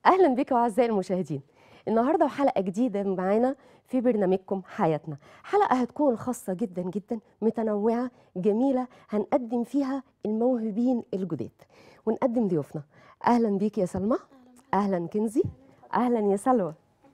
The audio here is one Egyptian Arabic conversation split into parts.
اهلا بكم اعزائي المشاهدين النهارده وحلقه جديده معانا في برنامجكم حياتنا حلقه هتكون خاصه جدا جدا متنوعه جميله هنقدم فيها الموهوبين الجداد ونقدم ضيوفنا اهلا بيك يا سلمى اهلا كنزي اهلا يا سلوى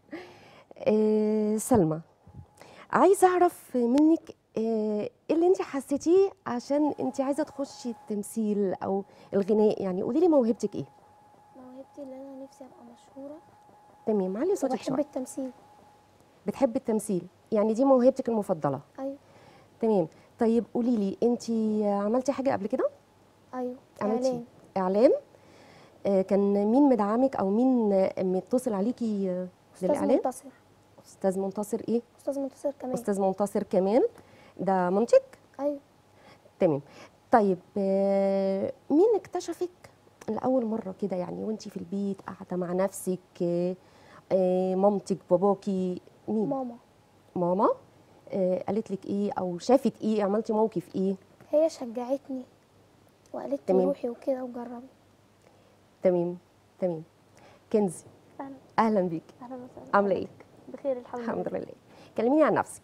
آه سلمى عايزه اعرف منك آه، ايه اللي انت حسيتيه عشان انت عايزه تخشي التمثيل او الغناء يعني قولي لي موهبتك ايه موهبتي اللي انا نفسي ابقى مشهوره تمام علي صوتك وبحب شويه التمثيل بتحبي التمثيل يعني دي موهبتك المفضله ايوه تمام طيب قولي لي انت عملتي حاجه قبل كده ايوه عملتي اعلان اعلان آه، كان مين مدعمك او مين آه، متصل عليكي آه، استاذ للاعلان منتصر استاذ منتصر ايه استاذ منتصر كمان استاذ منتصر كمان ده منتج ايوه تمام طيب آه، مين اكتشفك لاول مره كده يعني وانت في البيت قاعده مع نفسك آه، آه، مامتك باباكي مين ماما ماما آه، قالت لك ايه او شافت ايه عملتي موقف ايه هي شجعتني وقالت لي تمام. روحي وكده وجربي تمام تمام كنزي اهلا اهلا بيك اهلا وسهلا عامله ايه بخير الحمد, الحمد لله كلميني عن نفسك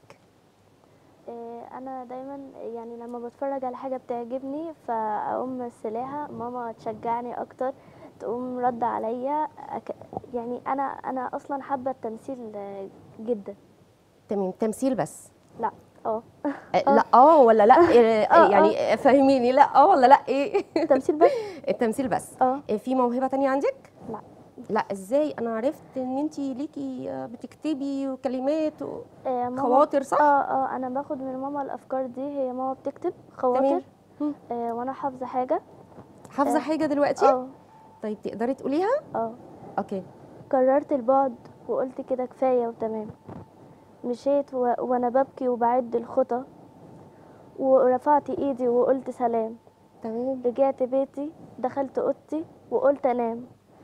آه، انا دايما يعني لما بتفرج على حاجه بتعجبني فاقوم مثلاها ماما تشجعني اكتر تقوم رد عليا أك... يعني انا انا اصلا حابه التمثيل آه، جدا تمام تمثيل بس لا اه آه، لا اه ولا لا آه، آه، يعني آه، فهميني لا اه ولا لا ايه تمثيل بس التمثيل بس اه آه، في موهبه تانية عندك لا لا ازاي انا عرفت ان انت ليكي آه، بتكتبي وكلمات و... آه، ماما خواطر صح اه اه انا باخد من ماما الافكار دي هي ماما بتكتب خواطر مم. آه وانا حافظه حاجه حافظه آه. حاجه دلوقتي اه طيب تقدري تقوليها اه اوكي قررت البعد وقلت كده كفاية وتمام مشيت و... وانا ببكي وبعد الخطى ورفعت ايدي وقلت سلام تمام رجعت بيتي دخلت اوضتي وقلت انام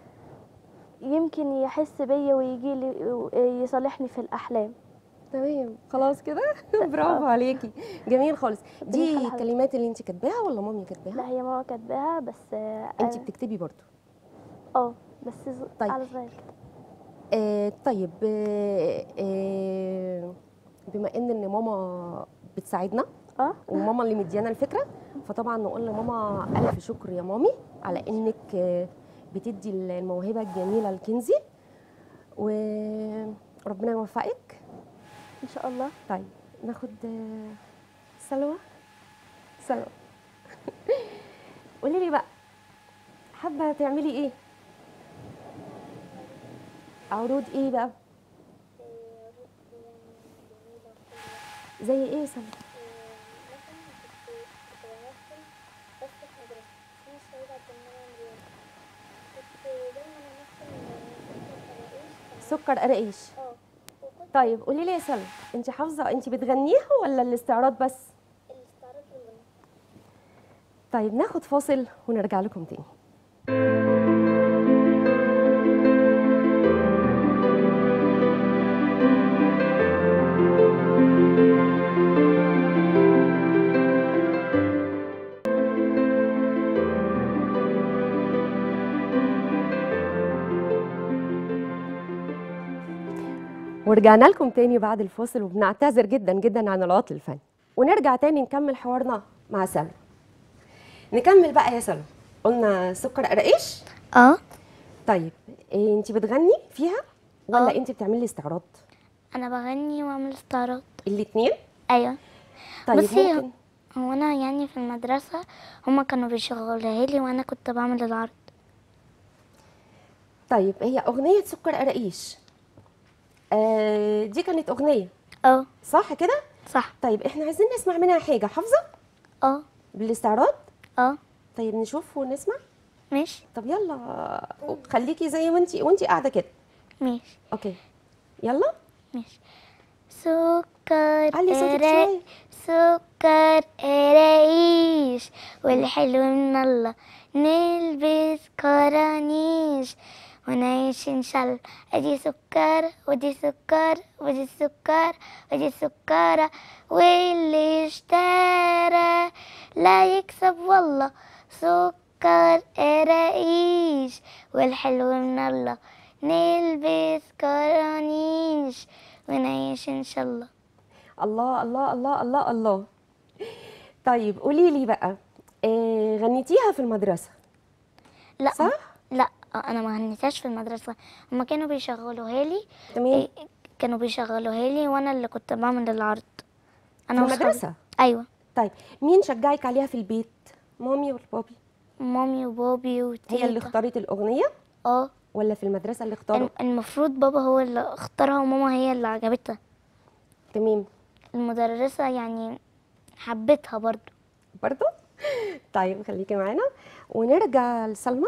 يمكن يحس بيا ويجي لي يصالحني في الاحلام تمام خلاص كده برافو عليكي جميل خالص دي يخلي حضرتك. كلمات اللي انت كاتباها ولا مامي لا كاتباها هي ماما كاتباها بس آه، انت أنا- بتكتبي برضو اه بس ز- طيب. على صغير كده آه طيب آه آه بما ان ان ماما بتساعدنا اه وماما اللي مديانا الفكره فطبعا نقول لماما الف شكر يا مامي على انك آه، بتدي الموهبه الجميله لكنزي وربنا يوفقك ان شاء الله طيب ناخد آه، سلوى سلوى قولي لي بقى حابه تعملي ايه عروض ايه بقى زي ايه يا سلوى سكر قراقيش طيب قولي لي يا سلوى انت حافظه انت بتغنيها ولا الاستعراض بس طيب ناخد فاصل ونرجع لكم تاني ورجعنا لكم تاني بعد الفاصل وبنعتذر جدا جدا عن العطل الفني ونرجع تاني نكمل حوارنا مع سلمى نكمل بقى يا سلمى قلنا سكر قراقيش اه طيب إيه انت بتغني فيها ولا آه. انت بتعملي استعراض انا بغني واعمل استعراض الاثنين ايوه طيب بصي ممكن هو انا يعني في المدرسه هما كانوا بيشغلوها لي وانا كنت بعمل العرض طيب هي اغنيه سكر قراقيش آه دي كانت اغنيه اه صح كده صح طيب احنا عايزين نسمع منها حاجه حافظه اه بالاستعراض اه طيب نشوف ونسمع ماشي طب يلا خليكي زي ما انت وانت قاعده كده ماشي اوكي يلا ماشي سكر علي صوتك قراق- شوية. سكر قراقيش والحلو من الله نلبس كرانيش ونعيش ان شاء الله ادي سكر ودي سكر ودي سكر ودي سكرة واللي اشترى لا يكسب والله سكر قراقيش والحلو من الله نلبس كرانيش ونعيش ان شاء الله الله الله الله الله الله طيب قولي لي بقى آه غنيتيها في المدرسة لا صح؟ لا انا ما غنيتهاش في المدرسه هما كانوا بيشغلوها لي تمام إيه، كانوا بيشغلوها لي وانا اللي كنت بعمل العرض في وصحابي. المدرسة ايوه طيب مين شجعك عليها في البيت مامي ولا بابي مامي وبابي وتيتا هي اللي اختارت الأغنية اه ولا في المدرسة اللي اختاروا الم- المفروض بابا هو اللي اختارها وماما هي اللي عجبتها تمام المدرسة يعني حبيتها برضو برضو طيب خليكي معانا ونرجع لسلمى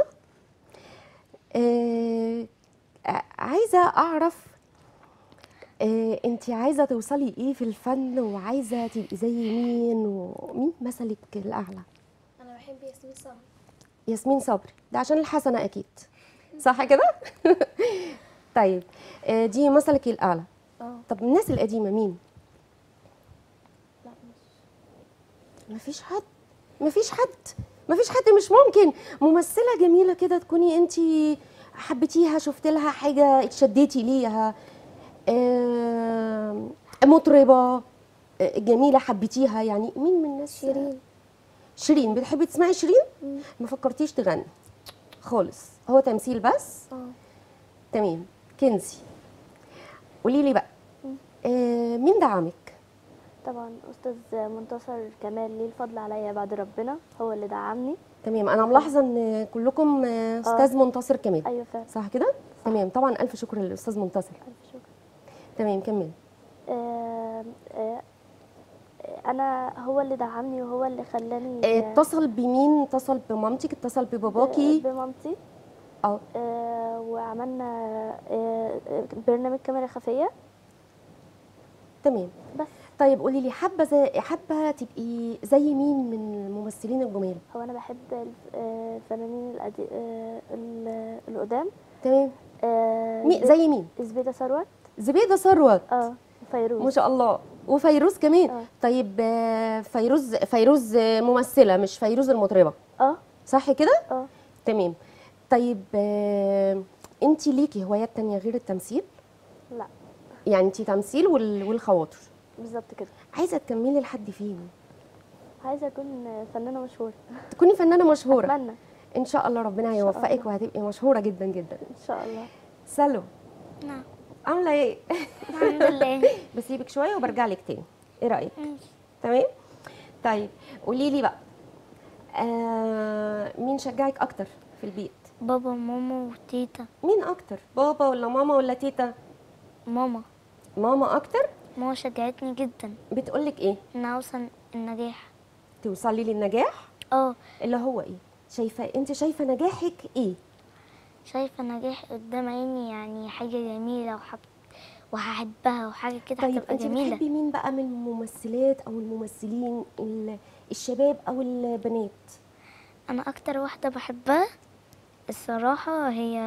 آه آه، عايزة أعرف آه أنت عايزة توصلي إيه في الفن وعايزة تبقي زي مين ومين مثلك الأعلى انا بحب ياسمين صبري ياسمين صبري ده عشان الحسنة أكيد صح كده؟ طيب آه دي مثلك الأعلى اه طب الناس القديمة مين؟ لا مش مفيش حد مفيش حد مفيش حد مش ممكن ممثلة جميلة كده تكوني انت حبيتيها شفت لها حاجة اتشديتي ليها آم، مطربة آه، جميلة حبيتيها يعني مين من الناس شيرين شيرين بتحبي تسمعي شيرين ما فكرتيش تغني خالص هو تمثيل بس اه تمام كنزي قولي لي بقى آه، مين دعمك طبعا استاذ منتصر كمال ليه الفضل عليا بعد ربنا هو اللي دعمني تمام انا ملاحظه ان كلكم آه، استاذ منتصر كمان ايوه فعلا صح كده تمام طبعا الف شكر للاستاذ منتصر الف شكر تمام كمل آه، آه، انا هو اللي دعمني وهو اللي خلاني آه، اتصل بمين اتصل بمامتك اتصل بباباكي ب- بمامتي اه آه، وعملنا آه، آه، برنامج كاميرا خفيه تمام بس طيب قولي لي حابه زي حابه تبقي زي مين من الممثلين الجمال هو انا بحب الف- آه، الفنانين القدي- آه، ال- القدام تمام آه، مي زبيدة- زي مين زبيده ثروت زبيده ثروت اه وفيروز ما شاء الله وفيروز كمان آه. طيب آه، فيروز فيروز آه، ممثله مش فيروز المطربه اه صح كده اه تمام طيب انت ليكي هوايات تانية غير التمثيل لا يعني انت تمثيل وال- والخواطر بالظبط كده عايزه تكملي لحد فين عايزه اكون فنانه مشهوره تكوني فنانه مشهوره اتمنى ان شاء الله ربنا شاء هيوفقك الله. وهتبقي مشهوره جدا جدا ان شاء الله سلو نعم عامله ايه الحمد لله بسيبك شويه وبرجع لك تاني ايه رايك ماشي. تمام طيب قولي لي بقى آه مين شجعك اكتر في البيت بابا وماما وتيتا مين اكتر بابا ولا ماما ولا تيتا ماما ماما اكتر ماما شجعتني جدا بتقولك ايه ان اوصل النجاح توصلي للنجاح اه اللي هو ايه شايفه انت شايفه نجاحك ايه شايفة نجاح قدام عيني يعني حاجة جميلة وحب وهحبها وحاجة كده طيب هتبقى انت جميلة بتحبي مين بقى من الممثلات او الممثلين ال- الشباب او البنات أنا أكتر واحدة بحبها الصراحة هي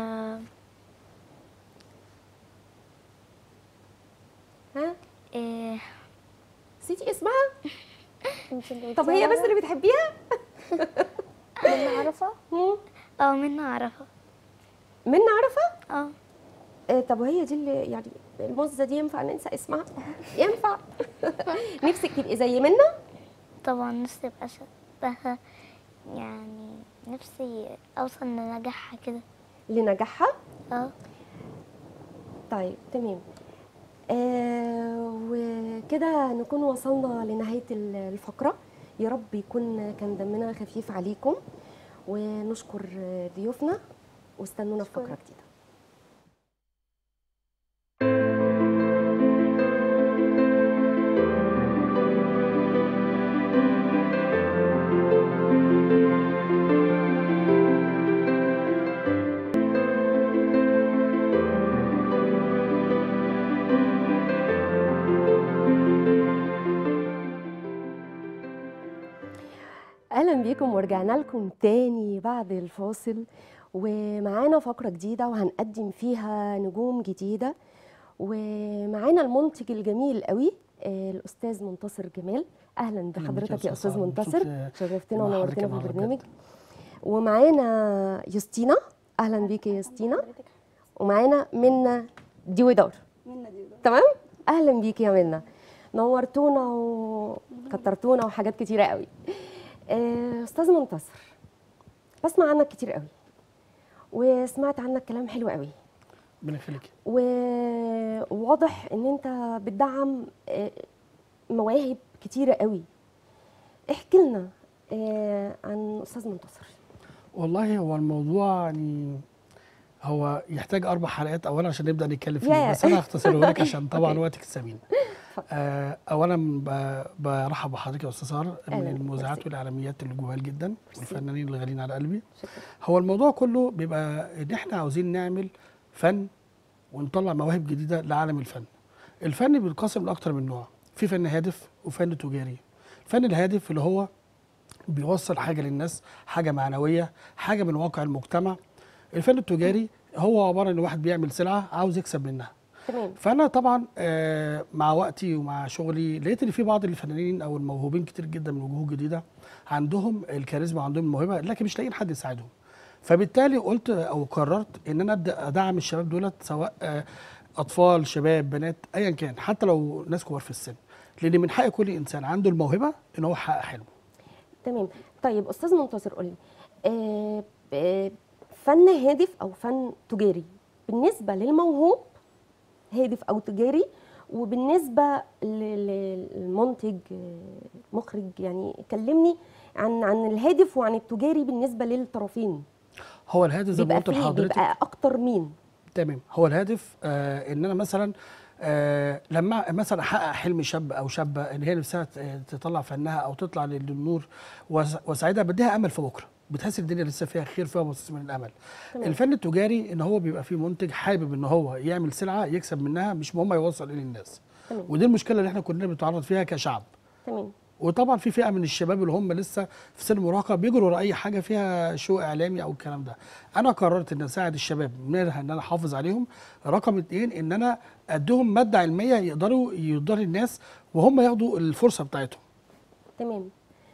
ها إيه نسيتي اسمها انت اللي طب هي بس بتساعدها؟ اللي بتحبيها منى عرفه مم. اه منى أعرفها منى عارفه اه آه طب وهي دي اللي يعني المزه دي ينفع ننسى اسمها ينفع نفسك تبقي زي منى طبعا نفسي أبقى شبهها يعني نفسي أوصل لنجاحها كده لنجاحها اه طيب تمام آه وكده نكون وصلنا لنهاية ال- الفقرة يا رب يكون كان دمنا خفيف عليكم ونشكر ضيوفنا واستنونا في فقرة جديدة اهلا بيكم ورجعنا لكم تاني بعد الفاصل ومعانا فقره جديده وهنقدم فيها نجوم جديده ومعانا المنتج الجميل قوي آه، الاستاذ منتصر جمال اهلا بيك بحضرتك يا يا أستاذ استاذ سعد. منتصر مبسوط، شرفتنا مع ونورتنا حضرتك في النهاردة البرنامج ومعانا يوستينا اهلا بيك يا يوستينا ومعانا منا ديودار منا دي بقى. تمام اهلا بيكي يا منا نورتونا وكترتونا وحاجات كتيره قوي آه، استاذ منتصر بسمع عنك كتير قوي وسمعت عنك كلام حلو قوي ربنا يخليكي و- وواضح ان انت بتدعم آه، مواهب كتيره قوي احكي لنا آه، عن استاذ منتصر والله هو الموضوع يعني هو يحتاج اربع حلقات اولا عشان نبدا نتكلم فيه يا. بس انا هختصره لك عشان طبعا أوكي. وقتك الثمين آه اولا ب- برحب بحضرتك يا استاذ ساره أهلاً من بك، المذيعات ميرسي. والاعلاميات الجمال جدا ميرسي. والفنانين الغاليين على قلبي شكرا هو الموضوع كله بيبقى ان احنا عاوزين نعمل فن ونطلع مواهب جديده لعالم الفن الفن بينقسم لاكتر من نوع في فن هادف وفن تجاري الفن الهادف اللي هو بيوصل حاجه للناس حاجه معنويه حاجه من واقع المجتمع الفن التجاري هو عباره ان واحد بيعمل سلعه عاوز يكسب منها تمام فانا طبعا آه، مع وقتي ومع شغلي لقيت ان في بعض الفنانين او الموهوبين كتير جدا من وجوه جديده عندهم الكاريزما وعندهم الموهبه لكن مش لاقيين حد يساعدهم فبالتالي قلت او قررت ان انا ابدا ادعم الشباب دولت سواء آه، اطفال شباب بنات ايا كان حتى لو ناس كبار في السن لان من حق كل انسان عنده الموهبه ان هو يحقق حلمه تمام طيب استاذ منتصر قولي آه آه، فن هادف او فن تجاري بالنسبه للموهوب هادف او تجاري وبالنسبه ل- ل- للمنتج آه، مخرج يعني كلمني عن عن الهادف وعن التجاري بالنسبه للطرفين هو الهدف زي ما بيبقى قلت فيه لحضرتك بيبقى اكتر مين تمام هو الهدف آه ان انا مثلا آه لما مثلا احقق حلم شاب او شابه ان هي نفسها ت- تطلع فنها او تطلع للنور وأس- واساعدها بديها امل في بكره بتحس الدنيا لسه فيها خير فيها بصيص من الامل تمام. الفن التجاري ان هو بيبقى فيه منتج حابب ان هو يعمل سلعه يكسب منها مش مهم يوصل الى الناس تمام. ودي المشكله اللي احنا كلنا بنتعرض فيها كشعب تمام وطبعا في فئه من الشباب اللي هم لسه في سن المراهقه بيجروا ورا اي حاجه فيها شو اعلامي او الكلام ده انا قررت ان اساعد الشباب منها ان انا احافظ عليهم رقم اتنين ان انا اديهم ماده علميه يقدروا يقدروا الناس وهم ياخدوا الفرصه بتاعتهم تمام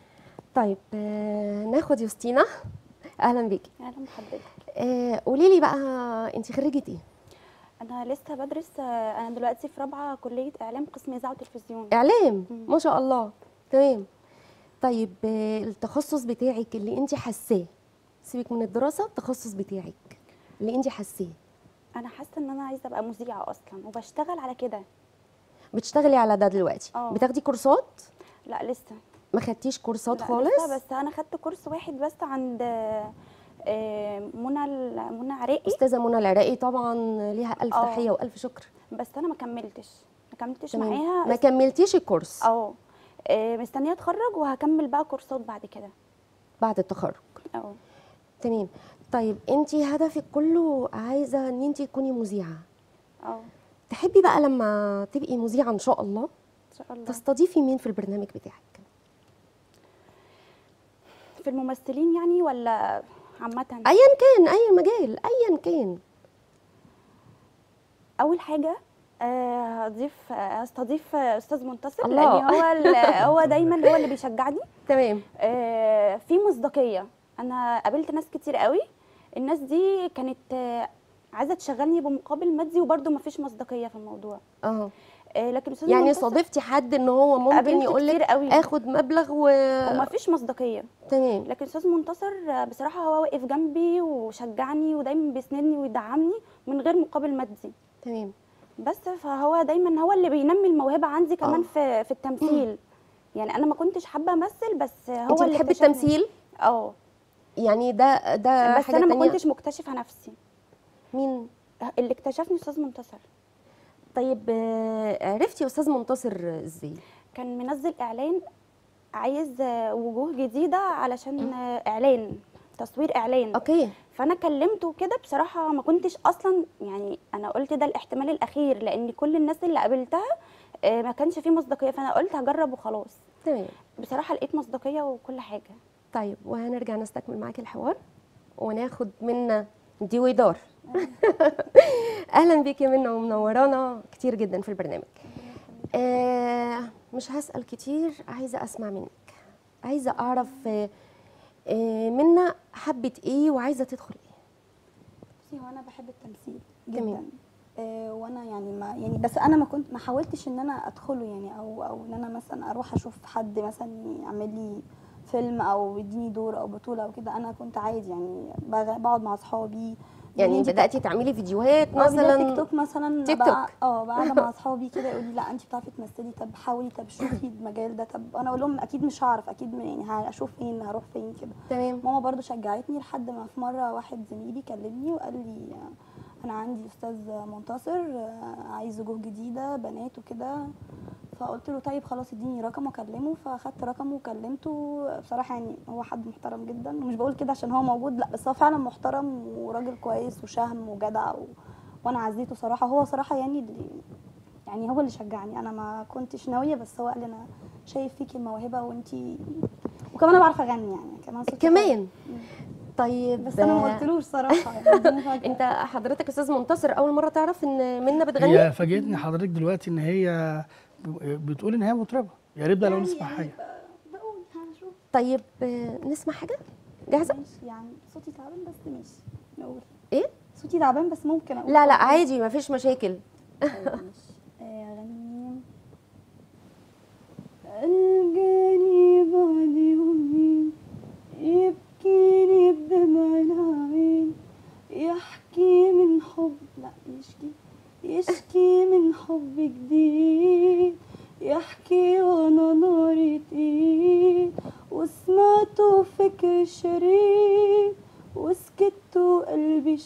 طيب آه ناخد يوستينا اهلا بيكي اهلا بحضرتك آه قولي لي بقى انت خريجه ايه انا لسه بدرس آه، انا دلوقتي في رابعه كليه اعلام قسم اذاعه وتلفزيون اعلام مم. ما شاء الله تمام طيب آه، التخصص بتاعك اللي انت حاساه سيبك من الدراسه التخصص بتاعك اللي انت حاساه انا حاسه ان انا عايزه ابقى مذيعه اصلا وبشتغل على كده بتشتغلي على ده دلوقتي اه. بتاخدي كورسات لا لسه ما خدتيش كورسات لا خالص لسه بس انا خدت كورس واحد بس عند آه، منى ال- منى عراقي استاذه منى العراقي طبعا ليها الف اه. تحيه والف شكر بس انا ما كملتش ما كملتش تمام. معاها ما كملتيش الكورس اه آه، مستنيه اتخرج وهكمل بقى كورسات بعد كده بعد التخرج اه تمام طيب انت هدفك كله عايزه ان انت تكوني مذيعه اه تحبي بقى لما تبقي مذيعه ان شاء الله ان شاء الله تستضيفي مين في البرنامج بتاعك في الممثلين يعني ولا عامه ايا كان اي مجال ايا كان اول حاجه آه، هضيف آه، هستضيف آه، استاذ منتصر الله. لان هو ال- هو دايما هو اللي بيشجعني تمام آه، في مصداقيه انا قابلت ناس كتير قوي الناس دي كانت آه، عايزه تشغلني بمقابل مادي وبرده ما فيش مصداقيه في الموضوع اه آه، لكن استاذ يعني منتصر صادفتي حد ان هو ممكن قابلت يقول كتير لك قوي اخد مبلغ و وما فيش مصداقيه تمام لكن استاذ منتصر آه، بصراحه هو واقف جنبي وشجعني ودايما بيسندني ويدعمني من غير مقابل مادي تمام بس فهو دايما هو اللي بينمي الموهبه عندي كمان آه. في في التمثيل يعني انا ما كنتش حابه امثل بس هو انت اللي بتحبي اكتشفني. التمثيل اه يعني ده ده بس حاجه انا ما تانية. كنتش مكتشفه نفسي مين اللي اكتشفني استاذ منتصر طيب آه، عرفتي استاذ منتصر ازاي كان منزل اعلان عايز آه، وجوه جديده علشان آه، اعلان تصوير اعلان اوكي فانا كلمته كده بصراحه ما كنتش اصلا يعني انا قلت ده الاحتمال الاخير لان كل الناس اللي قابلتها آه، ما كانش فيه مصداقيه فانا قلت هجرب وخلاص تمام بصراحه لقيت مصداقيه وكل حاجه طيب وهنرجع نستكمل معاك الحوار وناخد منا دي ويدار اهلا بيكي منا ومنورانا كتير جدا في البرنامج آه مش هسأل كتير عايزة أسمع منك عايزة أعرف آه آه منا حبت إيه وعايزة تدخل إيه بصي هو انا بحب التمثيل تمام. جدا آه وانا يعني ما يعني بس انا ما كنت ما حاولتش ان انا ادخله يعني او او ان انا مثلا اروح اشوف حد مثلا يعمل لي فيلم او يديني دور او بطوله او كده انا كنت عادي يعني بغ- بقعد مع اصحابي يعني هندي بداتي تعملي فيديوهات اه بداية مثلا تيك توك مثلا تيك بقى- توك. اه بقى مع اصحابي كده يقولوا لي لا انت بتعرفي تمثلي طب حاولي طب شوفي المجال ده طب انا اقول لهم اكيد مش هعرف اكيد يعني هشوف فين هروح فين كده تمام ماما برضو شجعتني لحد ما في مره واحد زميلي كلمني وقال لي آه، انا عندي استاذ منتصر آه، عايز وجوه جديده بنات وكده فقلت له طيب خلاص اديني رقم واكلمه فاخدت رقمه وكلمته بصراحه يعني هو حد محترم جدا ومش بقول كده عشان هو موجود لا بس هو فعلا محترم وراجل كويس وشهم وجدع و... وانا عزيته صراحه هو صراحه يعني اللي يعني هو اللي شجعني انا ما كنتش ناويه بس هو قال لي انا شايف فيكي الموهبه وانتي وكمان انا بعرف اغني يعني كمان صوتي كمان طيب بس انا ما قلتلوش صراحه يعني دي مفاجأة. انت حضرتك استاذ منتصر اول مره تعرف ان منى بتغني هي فاجئتني حضرتك دلوقتي ان هي ب- بتقول ان هي مطربه يا ريت بقى لو نسمع حاجه بقول هنشوف طيب آه، نسمع حاجه جاهزه ماشي يعني صوتي تعبان بس ماشي نقول ايه صوتي تعبان بس ممكن اقول لا لا عادي ما فيش مشاكل طيب ماشي آه، اغني القاني بعد يومين يبكيني بدمع العين يحكي من حب لا يشكي يشكي من حب جديد يحكي وانا ناري تقيل وسمعته فكر شريد وسكت وقلبي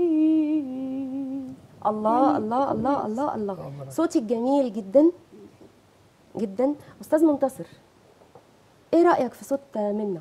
شهيد الله الله الله الله الله صوتك جميل جدا جدا استاذ منتصر ايه رايك في صوت منى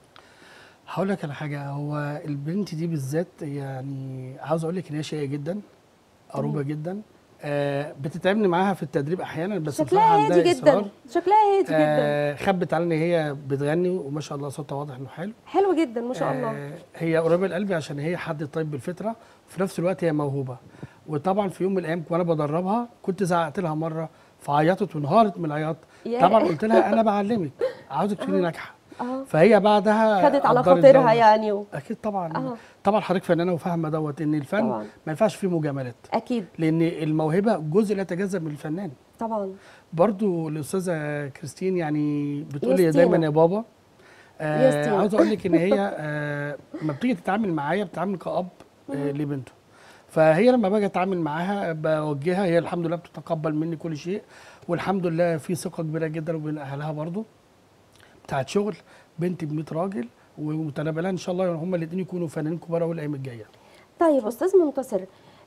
هقول لك على حاجه هو البنت دي بالذات يعني عاوز اقول لك ان هي شقيه جدا قروبه جدا آه بتتعبني معاها في التدريب احيانا بس بصراحة شكلها عندها هادي إصرار. جدا شكلها هادي جدا آه خبت على ان هي بتغني وما شاء الله صوتها واضح انه حلو حلو جدا ما شاء الله آه هي قريبه لقلبي عشان هي حد طيب بالفطره وفي نفس الوقت هي موهوبه وطبعا في يوم من الايام وانا بدربها كنت زعقت لها مره فعيطت وانهارت من العياط يا. طبعا قلت لها انا بعلمك عاوزك تكوني ناجحه اه فهي بعدها خدت على قدرت خاطرها دوت. يعني و... اكيد طبعا آه. طبعا حضرتك فنانه وفاهمه دوت ان الفن طبعاً. ما ينفعش فيه مجاملات اكيد لان الموهبه جزء لا يتجزا من الفنان طبعا برضو الاستاذه كريستين يعني بتقول لي يستينا. دايما يا بابا آه يستينا. عاوز اقول لك ان هي آه لما بتيجي تتعامل معايا بتتعامل كاب آه لبنته فهي لما باجي اتعامل معاها بوجهها هي الحمد لله بتتقبل مني كل شيء والحمد لله في ثقه كبيره جدا وبين اهلها برضو بتاعت شغل بنتي ب 100 راجل ومتنبلها ان شاء الله هم الاثنين يكونوا فنانين كبار أوي الايام الجايه طيب استاذ منتصر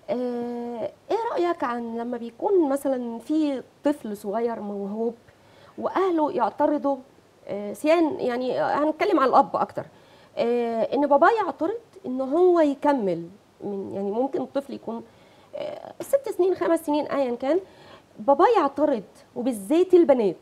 آه، ايه رايك عن لما بيكون مثلا في طفل صغير موهوب واهله يعترضوا آه، سيان يعني هنتكلم على الاب اكتر آه، ان باباه يعترض ان هو يكمل من يعني ممكن الطفل يكون آه، ست سنين خمس سنين ايا كان باباه يعترض وبالذات البنات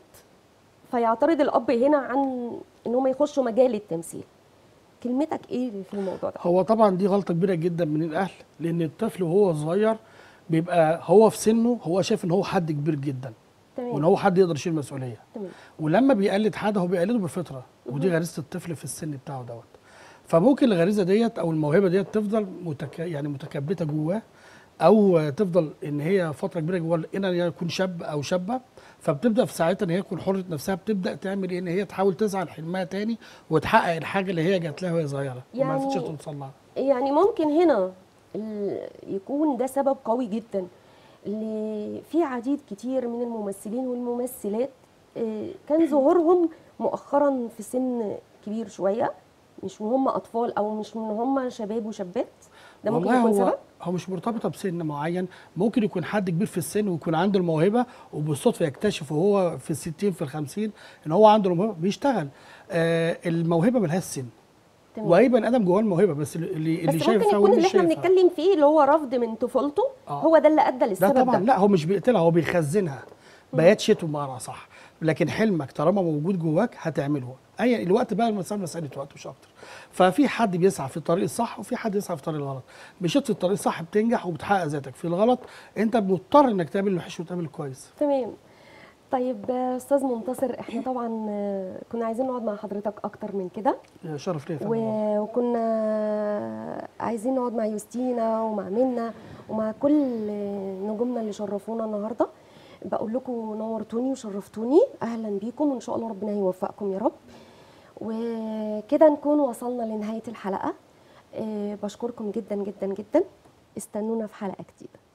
فيعترض الاب هنا عن ان هم يخشوا مجال التمثيل كلمتك ايه في الموضوع ده هو طبعا دي غلطه كبيره جدا من الاهل لان الطفل وهو صغير بيبقى هو في سنه هو شايف ان هو حد كبير جدا وان تمام هو حد يقدر يشيل مسؤوليه تمام ولما بيقلد حد هو بيقلده بالفطره ودي غريزه الطفل في السن بتاعه دوت فممكن الغريزه ديت او الموهبه ديت تفضل متك... يعني متكبته جواه او تفضل ان هي فتره كبيره جواه ان يكون شاب او شابه فبتبدا في ساعتها ان هي تكون حره نفسها بتبدا تعمل ايه ان هي تحاول تسعى لحلمها تاني وتحقق الحاجه اللي هي جات لها وهي صغيره وما يعني- عرفتش توصل لها يعني ممكن هنا ال- يكون ده سبب قوي جدا اللي في عديد كتير من الممثلين والممثلات آه، كان ظهورهم مؤخرا في سن كبير شويه مش وهم اطفال او مش من هم شباب وشابات ده ممكن والله يكون هو سبب هو مش مرتبطه بسن معين ممكن يكون حد كبير في السن ويكون عنده الموهبه وبالصدفه يكتشف وهو في الستين في الخمسين ان هو عنده الموهبه بيشتغل آه الموهبه ملهاش سن تمام. واي بني ادم جواه الموهبه بس اللي اللي بس شايفها ممكن يكون واللي اللي مش احنا شايفها بنتكلم فيه اللي هو رفض من طفولته آه. هو ده اللي ادى ده للسبب طبعا ده لا هو مش بيقتلها هو بيخزنها بيات شتو بمعنى صح لكن حلمك طالما موجود جواك هتعمله اي الوقت بقى المسألة مسألة وقت مش اكتر ففي حد بيسعى في الطريق الصح وفي حد يسعى في الطريق الغلط مشيت في الطريق الصح بتنجح وبتحقق ذاتك في الغلط انت مضطر انك تعمل الوحش وتعمل الكويس تمام طيب آه، استاذ منتصر احنا طبعا آه، كنا عايزين نقعد مع حضرتك اكتر من كده شرف ليا يا فندم والله. و- وكنا عايزين نقعد مع يوستينا ومع منى ومع كل نجومنا اللي شرفونا النهارده بقول لكم نورتوني وشرفتوني اهلا بيكم وان شاء الله ربنا يوفقكم يا رب وكده نكون وصلنا لنهايه الحلقه آه، بشكركم جدا جدا جدا استنونا في حلقه جديده